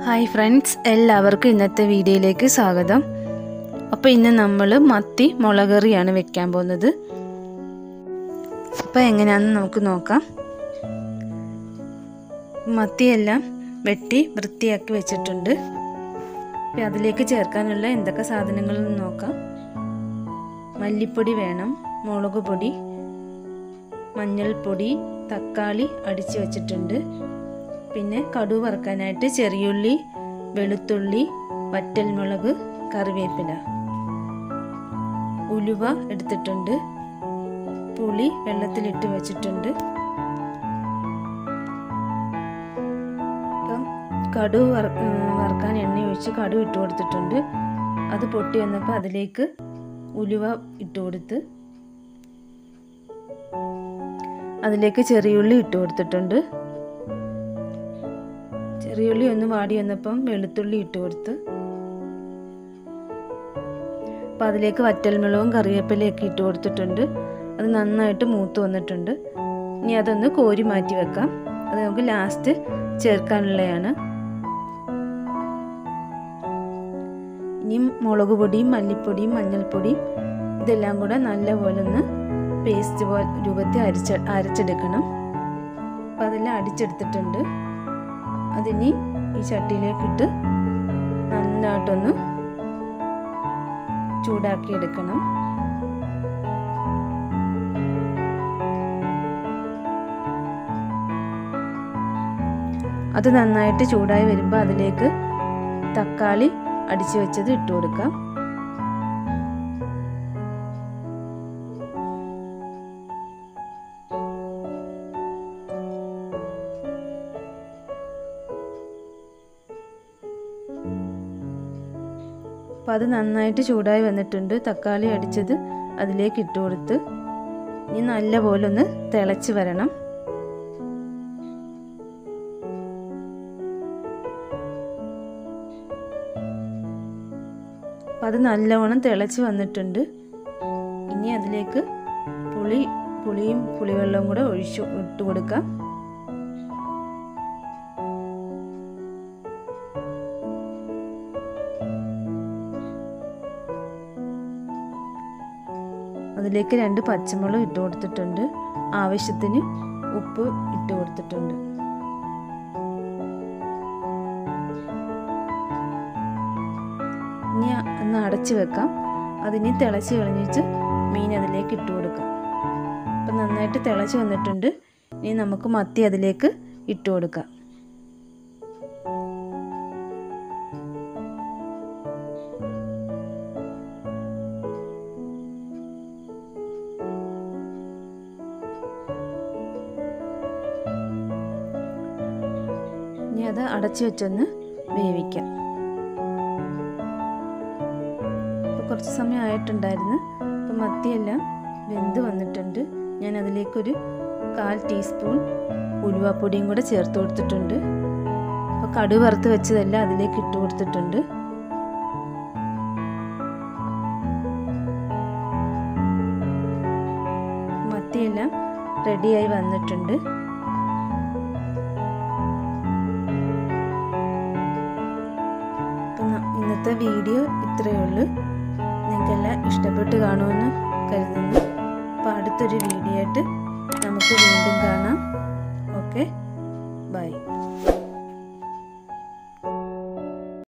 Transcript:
hi friends എല്ലാവർക്കും ഇന്നത്തെ വീഡിയോയിലേക്ക് സ്വാഗതം അപ്പോൾ ഇന്ന് നമ്മൾ മത്തി മുളകറിയാണ് വെക്കാൻ പോകുന്നത് അപ്പോൾ എങ്ങനെയാണെന്ന് നമുക്ക് നോക്കാം മത്തിയെല്ലാം വെട്ടി വൃത്തിയാക്കി വെച്ചിട്ടുണ്ട് അപ്പോൾ അതിലേക്ക് ചേർക്കാനുള്ള എന്തൊക്കെ സാധനങ്ങളെന്ന് നോക്കാം മല്ലിപ്പൊടി വേണം മുളക് പൊടി മഞ്ഞൾപ്പൊടി തക്കാളി അടിച്ച് വെച്ചിട്ടുണ്ട് പിന്നെ കടുവ് വറുക്കാനായിട്ട് ചെറിയുള്ളി വെളുത്തുള്ളി വറ്റൽമുളക് കറിവേപ്പില ഉലുവ എടുത്തിട്ടുണ്ട് പുളി വെള്ളത്തിലിട്ട് വെച്ചിട്ടുണ്ട് അപ്പം കടുവ് വറ വറുക്കാൻ എണ്ണ ഒഴിച്ച് കടുവ് ഇട്ട് കൊടുത്തിട്ടുണ്ട് അത് പൊട്ടി വന്നപ്പോൾ അതിലേക്ക് ഉലുവ ഇട്ട് കൊടുത്ത് അതിലേക്ക് ചെറിയുള്ളി ഇട്ട് കൊടുത്തിട്ടുണ്ട് ചെറിയുള്ളി ഒന്ന് വാടി വന്നപ്പം വെളുത്തുള്ളി ഇട്ട് കൊടുത്ത് അപ്പം അതിലേക്ക് വറ്റൽമുളകും കറിവേപ്പിലയൊക്കെ ഇട്ട് കൊടുത്തിട്ടുണ്ട് അത് നന്നായിട്ട് മൂത്ത് വന്നിട്ടുണ്ട് ഇനി അതൊന്ന് കോരി മാറ്റി വെക്കാം അത് നമുക്ക് ലാസ്റ്റ് ചേർക്കാനുള്ളതാണ് ഇനി മുളക് പൊടിയും മല്ലിപ്പൊടിയും മഞ്ഞൾപ്പൊടിയും ഇതെല്ലാം കൂടെ നല്ലപോലെ ഒന്ന് പേസ്റ്റ് പോലെ രൂപത്തിൽ അരിച്ച അരച്ചെടുക്കണം അപ്പം അതെല്ലാം അടിച്ചെടുത്തിട്ടുണ്ട് അതിനി ഈ ചട്ടിയിലേക്കിട്ട് നന്നായിട്ടൊന്ന് ചൂടാക്കി എടുക്കണം അത് നന്നായിട്ട് ചൂടായി വരുമ്പോൾ അതിലേക്ക് തക്കാളി അടിച്ചു വെച്ചത് ഇട്ട് കൊടുക്കാം അപ്പം അത് നന്നായിട്ട് ചൂടായി വന്നിട്ടുണ്ട് തക്കാളി അടിച്ചത് അതിലേക്ക് ഇട്ട് കൊടുത്ത് ഇനി നല്ലപോലെ ഒന്ന് തിളച്ച് വരണം അപ്പം അത് നല്ലവണ്ണം തിളച്ച് വന്നിട്ടുണ്ട് ഇനി അതിലേക്ക് പുളി പുളിയും പുളിവെള്ളവും കൂടെ ഒഴിച്ചു ഇട്ട് കൊടുക്കാം അതിലേക്ക് രണ്ട് പച്ചമുളക് ഇട്ട് കൊടുത്തിട്ടുണ്ട് ആവശ്യത്തിന് ഉപ്പ് ഇട്ട് കൊടുത്തിട്ടുണ്ട് ഇനി ഒന്ന് അടച്ചു വെക്കാം അതിനി തിളച്ച് കളഞ്ഞിട്ട് മീൻ അതിലേക്ക് ഇട്ട് കൊടുക്കാം അപ്പം നന്നായിട്ട് തിളച്ച് വന്നിട്ടുണ്ട് ഇനി നമുക്ക് മത്തി അതിലേക്ക് ഇട്ട് കൊടുക്കാം ഇനി അത് അടച്ചു വെച്ചൊന്ന് വേവിക്കാം ഇപ്പോൾ കുറച്ച് സമയം ആയിട്ടുണ്ടായിരുന്നു അപ്പം മത്തിയെല്ലാം വെന്ത് വന്നിട്ടുണ്ട് ഞാൻ അതിലേക്കൊരു കാൽ ടീസ്പൂൺ ഉലുവാപ്പൊടിയും കൂടെ ചേർത്ത് കൊടുത്തിട്ടുണ്ട് അപ്പോൾ കടുക് വറുത്ത് വെച്ചതെല്ലാം അതിലേക്ക് ഇട്ട് കൊടുത്തിട്ടുണ്ട് മത്തിയെല്ലാം റെഡിയായി വന്നിട്ടുണ്ട് ഇന്നത്തെ വീഡിയോ ഇത്രയേ ഉള്ളൂ നിങ്ങൾക്കെല്ലാം ഇഷ്ടപ്പെട്ട് കാണുമെന്ന് കരുതുന്നു അപ്പോൾ അടുത്തൊരു വീഡിയോ ആയിട്ട് നമുക്ക് വീണ്ടും കാണാം ഓക്കെ ബൈ